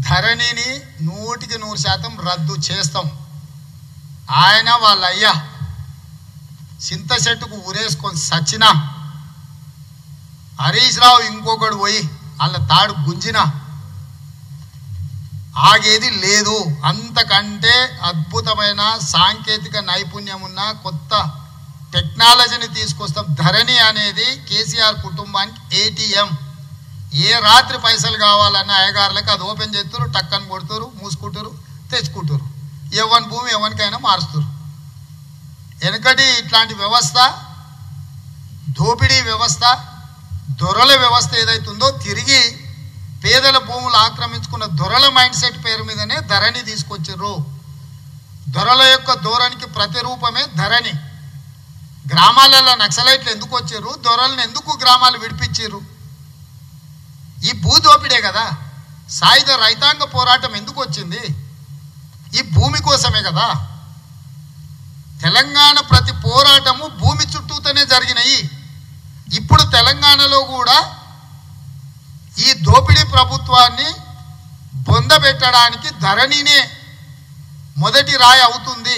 ధరణిని నూటికి నూరు శాతం రద్దు చేస్తాం ఆయన వాళ్ళ అయ్యా చింత చెట్టుకు ఊరేసుకొని సచ్చినా హరీష్ రావు ఇంకొకడు పోయి వాళ్ళ తాడు గుంజినా ఆగేది లేదు అంతకంటే అద్భుతమైన సాంకేతిక నైపుణ్యం ఉన్న కొత్త టెక్నాలజీని తీసుకొస్తాం ధరణి అనేది కేసీఆర్ కుటుంబానికి ఏటీఎం ఏ రాత్రి పైసలు కావాలన్న అయ్యగారులకు అది ఓపెన్ చేస్తారు టక్కని కొడుతారు మూసుకుంటారు తెచ్చుకుంటారు ఎవరి భూమి ఎవరికైనా మారుస్తారు వెనకటి ఇట్లాంటి వ్యవస్థ దోపిడీ వ్యవస్థ దొరల వ్యవస్థ ఏదైతుందో తిరిగి పేదల భూములు ఆక్రమించుకున్న దొరల మైండ్ సెట్ పేరు మీదనే ధరణి తీసుకొచ్చారు దొరల యొక్క ధోరణికి ప్రతిరూపమే ధరణి గ్రామాలలో నక్సలైట్లు ఎందుకు వచ్చారు దొరలను ఎందుకు గ్రామాలు విడిపించారు ఈ భూదోపిడే కదా సాయుధ రైతాంగ పోరాటం ఎందుకు వచ్చింది ఈ భూమి కోసమే కదా తెలంగాణ ప్రతి పోరాటము భూమి చుట్టూతోనే జరిగినాయి ఇప్పుడు తెలంగాణలో కూడా ఈ దోపిడీ ప్రభుత్వాన్ని బొందబెట్టడానికి ధరణినే మొదటి రాయి అవుతుంది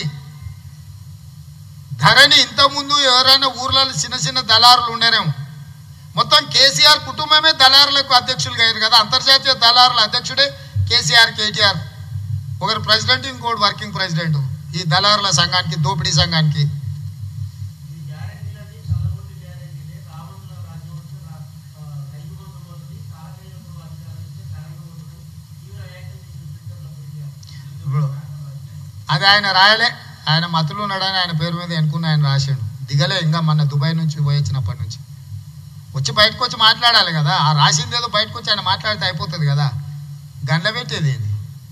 ధరణి ఇంతకుముందు ఎవరైనా ఊర్లలో చిన్న చిన్న దళారులు ఉండేనేమో మొత్తం కేసీఆర్ కుటుంబమే దళారులకు అధ్యక్షులుగా అయ్యారు కదా అంతర్జాతీయ దళారుల అధ్యక్షుడే కేసీఆర్ కేటీఆర్ ఒకరు ప్రెసిడెంట్ ఇంకోటి వర్కింగ్ ప్రెసిడెంట్ ఈ దళారుల సంఘానికి దోపిడీ సంఘానికి ఈ గ్యారెంటీలన్నీ చల్లగొట్టి గ్యారెంటీలే రావణుల రాజ్యం వస్తే రా- ఆ, రైతు బంధు పోతుంది కాలకైనప్పుడు అధికారం ఇస్తే కరెంటు పోతుంది తీవ్ర వ్యాఖ్యలు చేసిన ట్విట్టర్లో పెట్టారు ఇప్పుడు అది ఆయన రాయలే ఆయన మతులు ఉన్నాడని ఆయన పేరు మీద ఎన్నుకున్న ఆయన రాశాడు దిగలే ఇంకా మన దుబాయ్ నుంచి పోయి వచ్చినప్పటి నుంచి వచ్చి బయటకు వచ్చి మాట్లాడాలి కదా ఆ రాసింది ఏదో బయటకు వచ్చి ఆయన మాట్లాడితే అయిపోతుంది కదా గండ్ల పెట్టేది ఏంది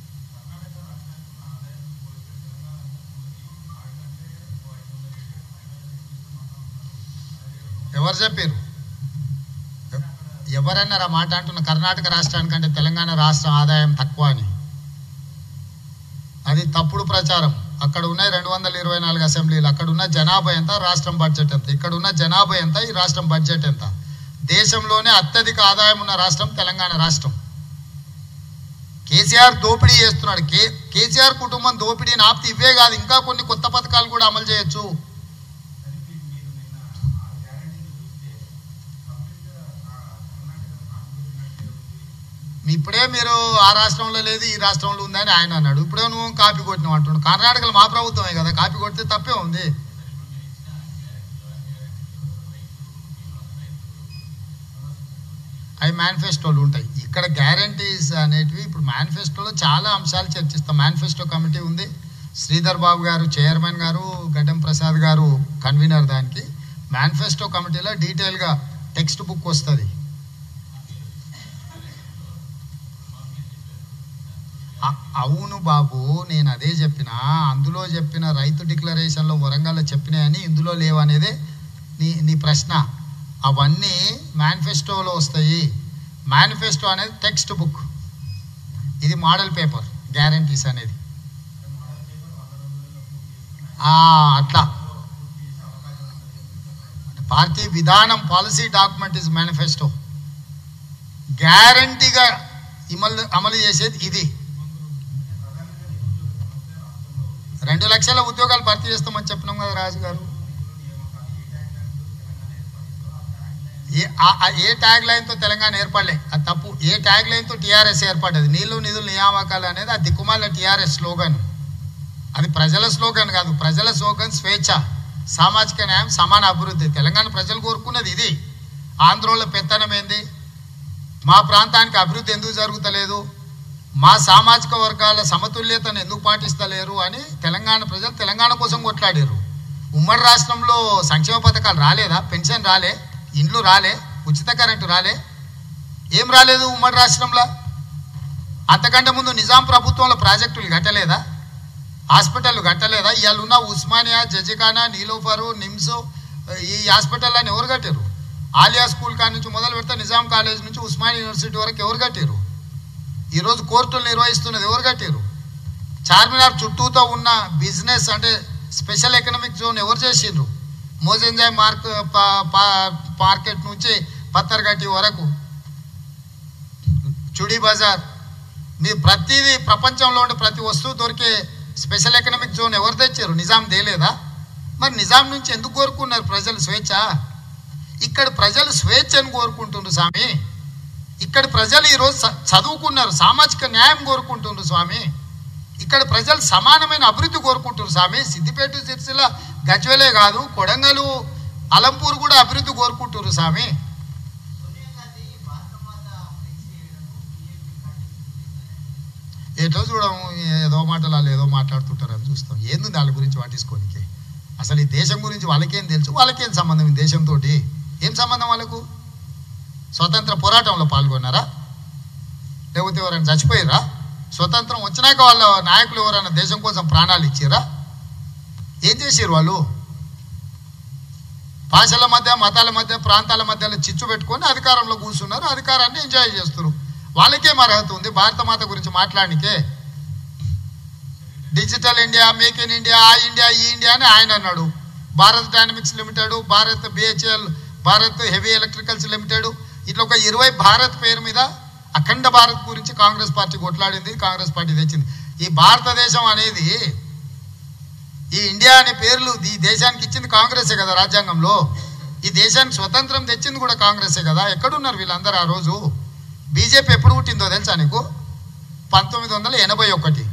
ఎవరు చెప్పారు ఎవరన్నారు ఆ మాట అంటున్న కర్ణాటక రాష్ట్రానికంటే తెలంగాణ రాష్ట్రం ఆదాయం తక్కువ అని అది తప్పుడు ప్రచారం అక్కడ ఉన్నాయి రెండు వందల ఇరవై నాలుగు అసెంబ్లీలు అక్కడ ఉన్న జనాభా ఎంత రాష్ట్రం బడ్జెట్ ఎంత ఇక్కడ ఉన్న జనాభా ఎంత ఈ రాష్ట్రం బడ్జెట్ ఎంత దేశంలోనే అత్యధిక ఆదాయం ఉన్న రాష్ట్రం తెలంగాణ రాష్ట్రం కేసీఆర్ దోపిడీ చేస్తున్నాడు కే కేసీఆర్ కుటుంబం దోపిడీని ఆపితే ఇవే కాదు ఇంకా కొన్ని కొత్త పథకాలు కూడా అమలు చేయొచ్చు మీ ఇప్పుడే మీరు ఆ రాష్ట్రంలో లేదు ఈ రాష్ట్రంలో ఉందని ఆయన అన్నాడు ఇప్పుడే నువ్వు కాపీ కొట్టినావు అంటున్నాడు కర్ణాటకలో మా ప్రభుత్వమే కదా కాపీ కొడితే తప్పే ఉంది అవి మేనిఫెస్టోలు ఉంటాయి ఇక్కడ గ్యారంటీస్ అనేటివి ఇప్పుడు మేనిఫెస్టోలో చాలా అంశాలు చర్చిస్తాం మేనిఫెస్టో కమిటీ ఉంది శ్రీధర్ బాబు గారు చైర్మన్ గారు గడ్డం ప్రసాద్ గారు కన్వీనర్ దానికి మేనిఫెస్టో కమిటీలో డీటెయిల్గా టెక్స్ట్ బుక్ వస్తుంది అ- అవును బాబు నేను అదే చెప్పిన అందులో చెప్పిన రైతు డిక్లరేషన్లో వరంగల్లో చెప్పినాయని ఇందులో లేవనేదే నీ నీ ప్రశ్న అవన్నీ మేనిఫెస్టోలో వస్తాయి మేనిఫెస్టో అనేది టెక్స్ట్ బుక్ ఇది మోడల్ పేపర్ గ్యారంటీస్ అనేది ఆ, అట్లా పార్టీ విధానం పాలసీ డాక్యుమెంట్ ఇస్ మేనిఫెస్టో గ్యారంటీగా అమలు అమలు చేసేది ఇది రెండు లక్షల ఉద్యోగాలు భర్తీ చేస్తామని చెప్పినాం కదా రాజు గారు ఏ ఆ- ఆ ఏ ట్యాగ్ లైన్తో తెలంగాణ ఏర్పడలే అది తప్పు ఏ ట్యాగ్ లైన్తో టీఆర్ఎస్ ఏర్పడ్డది నీళ్లు నిధులు నియామకాలు అనేది ఆ దిక్కుమాల టీఆర్ఎస్ స్లోగన్ అది ప్రజల స్లోగన్ కాదు ప్రజల స్లోగన్ స్వేచ్ఛ సామాజిక న్యాయం సమాన అభివృద్ధి తెలంగాణ ప్రజలు కోరుకున్నది ఇది ఆంధ్రోళ్ళ పెత్తనం ఏంది మా ప్రాంతానికి అభివృద్ధి ఎందుకు జరుగుతలేదు మా సామాజిక వర్గాల సమతుల్యతను ఎందుకు పాటిస్తలేరు అని తెలంగాణ ప్రజలు తెలంగాణ కోసం కొట్లాడారు ఉమ్మడి రాష్ట్రంలో సంక్షేమ పథకాలు రాలేదా పెన్షన్ రాలే ఇండ్లు రాలే ఉచిత కరెంటు రాలే ఏం రాలేదు ఉమ్మడి రాష్ట్రంలో అంతకంటే ముందు నిజాం ప్రభుత్వంలో ప్రాజెక్టులు కట్టలేదా హాస్పిటల్ కట్టలేదా ఇవాళ ఉన్న ఉస్మానియా జజిఖానా నీలోఫరు నిమ్స్ ఈ హాస్పిటల్ అని ఎవరు కట్టారు ఆలియా స్కూల్ కాడ నుంచి మొదలు పెడితే నిజాం కాలేజ్ నుంచి ఉస్మానియా యూనివర్సిటీ వరకు ఎవరు కట్టారు ఈరోజు కోర్టులు నిర్వహిస్తున్నది ఎవరు కట్టారు చార్మినార్ చుట్టూతో ఉన్న బిజినెస్ అంటే స్పెషల్ ఎకనామిక్ జోన్ ఎవరు చేసిండ్రు మోజెంజాయ్ మార్క్ పా- పా- మార్కెట్ నుంచి పత్తర్గట్టి వరకు చుడి బజార్ మీరు ప్రతిదీ ప్రపంచంలో ఉండే ప్రతి వస్తువు దొరికే స్పెషల్ ఎకనామిక్ జోన్ ఎవరు తెచ్చారు నిజాం తేలేదా మరి నిజాం నుంచి ఎందుకు కోరుకున్నారు ప్రజలు స్వేచ్ఛ ఇక్కడ ప్రజలు స్వేచ్ఛను కోరుకుంటున్నారు స్వామి ఇక్కడ ప్రజలు ఈరోజు చ- చదువుకున్నారు సామాజిక న్యాయం కోరుకుంటున్నారు స్వామి ఇక్కడ ప్రజలు సమానమైన అభివృద్ధి కోరుకుంటున్నారు స్వామి సిద్దిపేట సిరిసిల్ల గజ్వేలే కాదు కొడంగలు అలంపూర్ కూడా అభివృద్ధి కోరుకుంటున్నారు స్వామి సోనియా గాంధీ భారత మాత ఫ్లెక్సీ వేయడము బీజేపీ ఖండిస్తుంది ఎటో చూడము ఏదో మాటలు వాళ్ళు ఏదో మాట్లాడుతుంటారు అని చూస్తాం ఏంది వాళ్ళ గురించి పట్టించుకోనికి అసలు ఈ దేశం గురించి వాళ్ళకేం తెలుసు వాళ్ళకేం సంబంధం ఈ దేశంతో ఏం సంబంధం వాళ్ళకు స్వతంత్ర పోరాటంలో పాల్గొన్నారా లేకపోతే ఎవరైనా చచ్చిపోయారా స్వతంత్రం వచ్చినాక వాళ్ళ నాయకులు ఎవరైనా దేశం కోసం ప్రాణాలు ఇచ్చారా ఏం చేసారు వాళ్ళు భాషల మధ్య మతాల మధ్య ప్రాంతాల మధ్యలో చిచ్చు పెట్టుకొని అధికారంలో కూర్చున్నారు అధికారాన్ని ఎంజాయ్ చేస్తున్నారు వాళ్ళకేం అర్హత ఉంది భారత మాత గురించి మాట్లాడనికే digital India make in India ఆ ఇండియా ఈ ఇండియా అని ఆయన అన్నాడు Bharat dynamics limited Bharat BHEL Bharat heavy electricals limited ఇట్లా ఒక ఇరవై భారత్ పేరు మీద అఖండ భారత్ గురించి కాంగ్రెస్ పార్టీ కొట్లాడింది కాంగ్రెస్ పార్టీ తెచ్చింది ఈ భారతదేశం అనేది ఈ ఇండియా అనే పేర్లు ఈ దేశానికి ఇచ్చింది కాంగ్రెసే కదా రాజ్యాంగంలో ఈ దేశానికి స్వతంత్రం తెచ్చింది కూడా కాంగ్రెసే కదా ఎక్కడున్నారు వీళ్ళందరూ ఆ రోజు బీజేపీ ఎప్పుడు పుట్టిందో తెలుసా నీకు పంతొమ్మిది వందల ఎనభై ఒకటి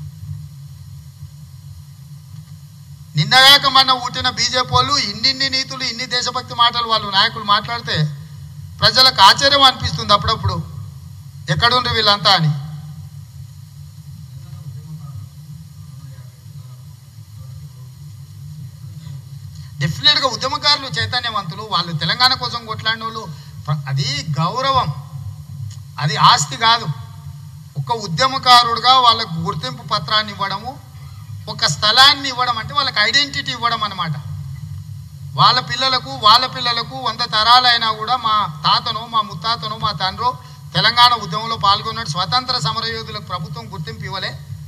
నిన్నగాక మొన్న ఊటిన బీజేపీ వాళ్ళు ఇన్నిన్ని నీతులు ఇన్ని దేశభక్తి మాటలు వాళ్ళు నాయకులు మాట్లాడితే ప్రజలకు ఆశ్చర్యం అనిపిస్తుంది అప్పుడప్పుడు ఎక్కడుండ్రు వీళ్ళంతా అని డెఫినెట్గా ఉద్యమకారులు చైతన్యవంతులు వాళ్ళు తెలంగాణ కోసం కొట్లాడిన వాళ్ళు ప్ర- అది గౌరవం అది ఆస్తి కాదు ఒక ఉద్యమకారుడుగా వాళ్ళకు గుర్తింపు పత్రాన్ని ఇవ్వడము ఒక స్థలాన్ని ఇవ్వడం అంటే వాళ్ళకి ఐడెంటిటీ ఇవ్వడం అన్నమాట వాళ్ళ పిల్లలకు వాళ్ళ పిల్లలకు వంద తరాలైనా కూడా మా తాతను మా ముత్తాతను మా తండ్రో తెలంగాణ ఉద్యమంలో పాల్గొన్నాడు స్వతంత్ర సమరయోధులకు ప్రభుత్వం గుర్తింపు ఇవ్వలే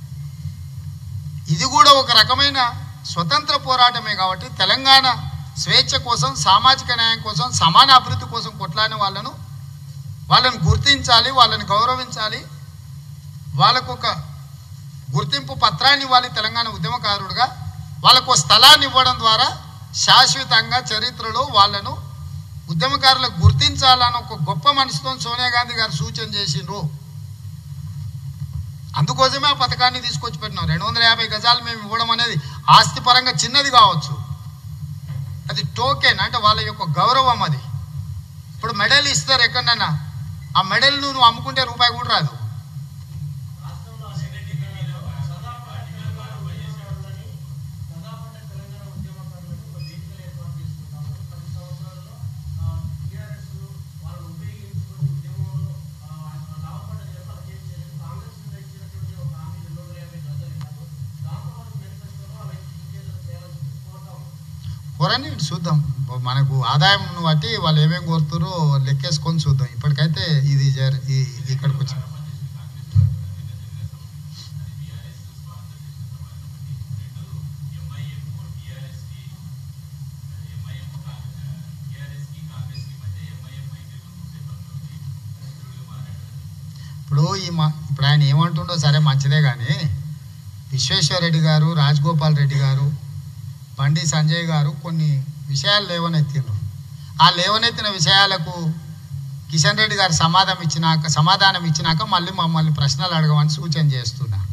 ఇది కూడా ఒక రకమైన స్వతంత్ర పోరాటమే కాబట్టి తెలంగాణ స్వేచ్ఛ కోసం సామాజిక న్యాయం కోసం సమాన అభివృద్ధి కోసం కొట్లాడిన వాళ్ళను వాళ్ళని గుర్తించాలి వాళ్ళని గౌరవించాలి వాళ్ళకు ఒక గుర్తింపు పత్రాన్ని ఇవ్వాలి తెలంగాణ ఉద్యమకారుడుగా వాళ్ళకు ఒక స్థలాన్ని ఇవ్వడం ద్వారా శాశ్వతంగా చరిత్రలో వాళ్ళను ఉద్యమకారులకు గుర్తించాలని ఒక గొప్ప మనసుతో సోనియా గాంధీ గారు సూచన చేసిండ్రు అందుకోసమే ఆ పథకాన్ని తీసుకొచ్చి పెట్టినాం రెండు వందల యాభై గజాలు మేము ఇవ్వడం అనేది ఆస్తి పరంగా చిన్నది కావచ్చు అది టోకెన్ అంటే వాళ్ళ యొక్క గౌరవం అది ఇప్పుడు మెడల్ ఇస్తారు ఎక్కడన్నా ఆ మెడల్ నువ్వు అమ్ముకుంటే రూపాయి కూడా రాదు రాష్ట్రంలో అసెంబ్లీలో సదాపట్ట తెలంగాణ ఉద్యమకారులని సదాపట్ట తెలంగాణ ఉద్యమకారులను ఒక వేదికలు ఏర్పాటు చేసుకుంటాము పది సంవత్సరాల్లో టీఆర్ఎస్ వాళ్ళని ఉపయోగించుకొని ఉద్యమంలో ఆ, లాభపడ్డ జనాలు ఏం చేయలేదు కాంగ్రెస్ నుండి ఇచ్చినటువంటి ఒక హామీ రెండు వందల యాభై గజాలు కాదు దాంతో పాటు మేనిఫెస్టోలో అలా ఇంకేదో చేయాలని చెప్పి కోరుతా ఉన్నాం కోరని ఇటు చూద్దాం మనకు ఆదాయం బట్టి వాళ్ళు ఏమేమి కోరుతారో లెక్కేసుకొని చూద్దాం ఇప్పటికైతే ఇది జర- ఈ- ఇక్కడికి వచ్చి ఇప్పుడు ఈ మా ఇప్పుడు ఆయన ఏమంటుండో సరే మంచిదే కానీ విశ్వేశ్వర రెడ్డి గారు రాజగోపాల్ రెడ్డి గారు బండి సంజయ్ గారు కొన్ని విషయాలు లేవనెత్తిండ్రు ఆ లేవనెత్తిన విషయాలకు కిషన్ రెడ్డి గారు సమాధానం ఇచ్చినాక సమాధానం ఇచ్చినాక మళ్ళీ మమ్మల్ని ప్రశ్నలు అడగమని సూచన చేస్తున్నా